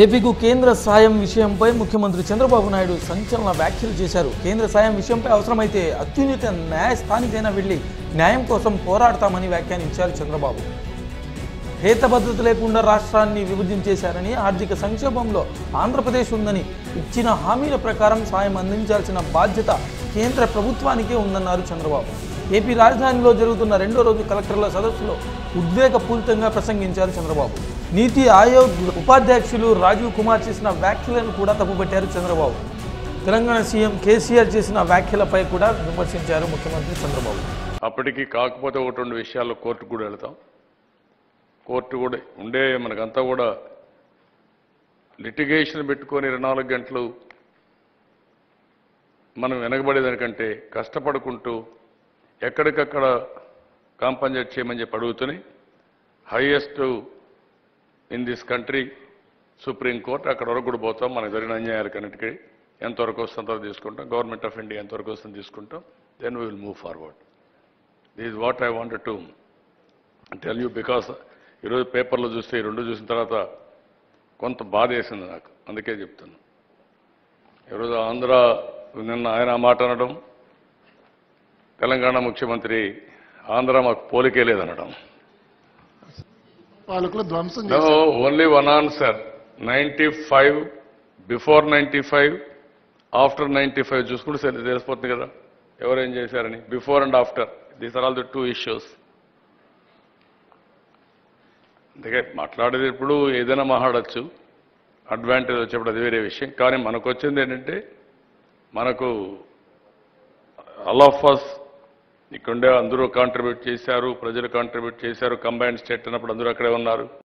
ఏపీకు కేంద్ర సాయం విషయంపై ముఖ్యమంత్రి చంద్రబాబు నాయుడు సంచలన వ్యాఖ్యలు చేశారు కేంద్ర సాయం విషయంపై అవసరమైతే అత్యున్నత న్యాయస్థానికైనా వెళ్లి న్యాయం కోసం పోరాడతామని వ్యాఖ్యానించారు చంద్రబాబు హేతబద్ధత లేకుండా రాష్ట్రాన్ని విభజించేశారని ఆర్థిక సంక్షోభంలో ఆంధ్రప్రదేశ్ ఉందని ఇచ్చిన హామీల ప్రకారం సాయం అందించాల్సిన బాధ్యత కేంద్ర ప్రభుత్వానికే ఉందన్నారు చంద్రబాబు ఏపీ రాజధానిలో జరుగుతున్న రెండో రోజు కలెక్టర్ల సదస్సులో ఉద్వేగపూరితంగా ప్రసంగించారు చంద్రబాబు నీతి ఆయోగ్ ఉపాధ్యక్షులు రాజీవ్ కుమార్ చేసిన వ్యాఖ్యలను కూడా తప్పుపట్టారు చంద్రబాబు తెలంగాణ సీఎం కేసీఆర్ చేసిన వ్యాఖ్యలపై కూడా విమర్శించారు ముఖ్యమంత్రి చంద్రబాబు అప్పటికి కాకపోతే ఒకటి రెండు విషయాల్లో కోర్టుకు కూడా వెళతాం కోర్టు కూడా ఉండే మనకంతా కూడా లిటిగేషన్ పెట్టుకొని ఇరవై నాలుగు గంటలు మనం వెనకబడేదానికంటే కష్టపడుకుంటూ ఎక్కడికక్కడ కాంపన్సేట్ చేయమని చెప్పి అడుగుతూనే highest in this country supreme court అక్కడ వరకు కూడా పోతాం మనకు జరిగిన అన్యాయాలకన్నిటికీ ఎంతవరకు వస్తుందో తీసుకుంటాం గవర్నమెంట్ ఆఫ్ ఇండియా ఎంతవరకు వస్తుందో తీసుకుంటాం then we will move forward this is what I wanted to tell you because ఈరోజు పేపర్లో చూస్తే ఈ రెండు చూసిన తర్వాత కొంత బాధ వేసింది నాకు అందుకే చెప్తున్నా ఈరోజు ఆంధ్ర నిన్న ఆయన ఆ మాట అనడం తెలంగాణ ముఖ్యమంత్రి ఆంధ్ర మాకు పోలికే లేదనడం పాలకులు ధ్వంసం నో చేశారు only one answer ninety five before ninety five after ninety five చూసుకుంటే సరే తెలిసిపోతుంది కదా ఎవరేం చేశారని before and after these are all the two issues అందుకే మాట్లాడేది ఇప్పుడు ఏదైనా మాట్లాడచ్చు అడ్వాంటేజ్ వచ్చేప్పుడు అది వేరే విషయం కానీ మనకు వచ్చింది ఏంటంటే మనకు ఆల్ ఆఫ్ అస్ ఇక్కడుండే అందరూ కాంట్రిబ్యూట్ చేశారు ప్రజలు కాంట్రిబ్యూట్ చేశారు కంబైన్డ్ స్టేట్ అన్నప్పుడు అందరూ అక్కడే ఉన్నారు